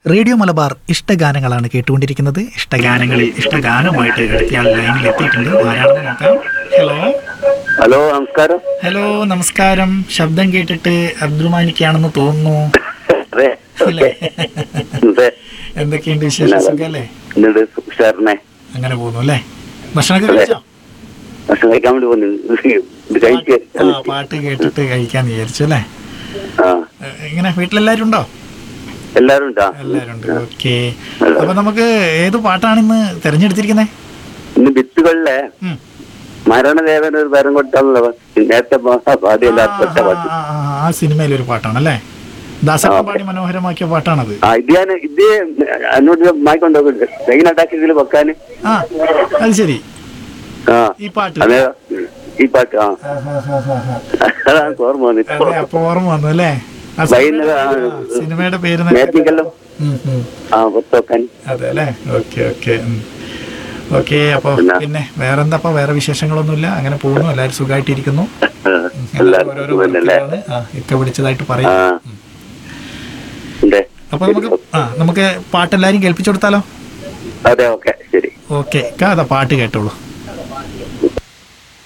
Radio Malabar ഇഷ്ടഗാനങ്ങളാണ് കേട്ടുകൊണ്ടിരിക്കുന്നത് ഇഷ്ടഗാനങ്ങളിൽ ഇഷ്ടഗാനമായിട്ട് അടുത്തയാൾ ലൈനിൽ എത്തിയിട്ടുണ്ട് ആരാണെന്ന് നോക്കാം ഹലോ ഹലോ നമസ്കാരം ഹലോ നമസ്കാരം ശബ്ദം കേട്ടിട്ട് അബ്ദുമാനിക്കാണെന്ന് തോന്നുന്നു അതെ അല്ലേ? അതെ എന്തൊക്കെയുണ്ട് വിശേഷം സുഖല്ലേ എന്നിട്ട് ഉഷാറിനെ അങ്ങനെ പോകുന്നു അല്ലേ ഭക്ഷണമൊക്കെ കഴിച്ചോ ഭക്ഷണം കഴിക്കാൻ വേണ്ടി വന്നു ഇത് കഴിക്ക് ആ പാട്ട് കേട്ടിട്ട് കഴിക്കാന്ന് വിചാരിച്ചു അല്ലേ ആ ഏ, എങ്ങനെ വീട്ടിലെല്ലാരും ഉണ്ടോ എല്ലാരും ഉണ്ടാ എല്ലാരും ഉണ്ട് ഓക്കെ അപ്പൊ നമുക്ക് ഏത് പാട്ടാണ് ഇന്ന് തെരഞ്ഞെടുത്തിരിക്കുന്നത് ഇന്ന് വിത്തുകളിലെ മരണദേവൻ ഒരു പേരം കൊടുത്താണല്ലോ നേരത്തെ പാ- പാടിയല്ല ഒറ്റ പാട്ട് ആ സിനിമയിലെ ഒരു പാട്ടാണല്ലേ ദാസപ്പൻ പാടി മനോഹരമാക്കിയ പാട്ടാണത് ആ ഇത് ഞാൻ ഇത് എന്നോട് മായിക്കൊണ്ടോക്കുന്നുണ്ട് സെയിൻ അറ്റാക്ക് ഇതിൽ വെക്കാന് ആ അത് ശരി ആ ഈ പാട്ട് അതെ ഈ പാട്ട് ആ ആ, ആ, ആ, ആ, ആ. അതാണ് ഓർമ്മ വന്നിട്ട് അതെ അപ്പൊ ഓർമ്മ വന്നു അല്ലേ ആ വൈകുന്നേരം ആ, സിനിമയുടെ- സിനിമയുടെ പേര് തന്നെ- നേരത്തേക്കല്ലോ ഉം, ഉം. ആ വെക്കാൻ അതെ അല്ലേ ഓക്കെ ഓക്കെ ഓക്കെ അപ്പൊ പിന്നെ? പിന്നെ വേറെന്താ അപ്പൊ വേറെ വിശേഷങ്ങളൊന്നുമില്ല അങ്ങനെ പോകുന്നു എല്ലാവരും സുഖമായിട്ടിരിക്കുന്നു എല്ലാരും ഓരോരോ സുഖമല്ലേ വർക്കുകളാണ്. ആ ഇക്ക വിളിച്ചതായിട്ട് ആ പറയും ഉണ്ട് അപ്പൊ നമുക്ക് ആ നമുക്ക് പാട്ട് എല്ലാരും കേൾപ്പിച്ചു കൊടുത്താലോ അതെ ഓക്കെ ശരി ഓക്കെ ഇക്ക അതാ പാട്ട് കേട്ടോളൂ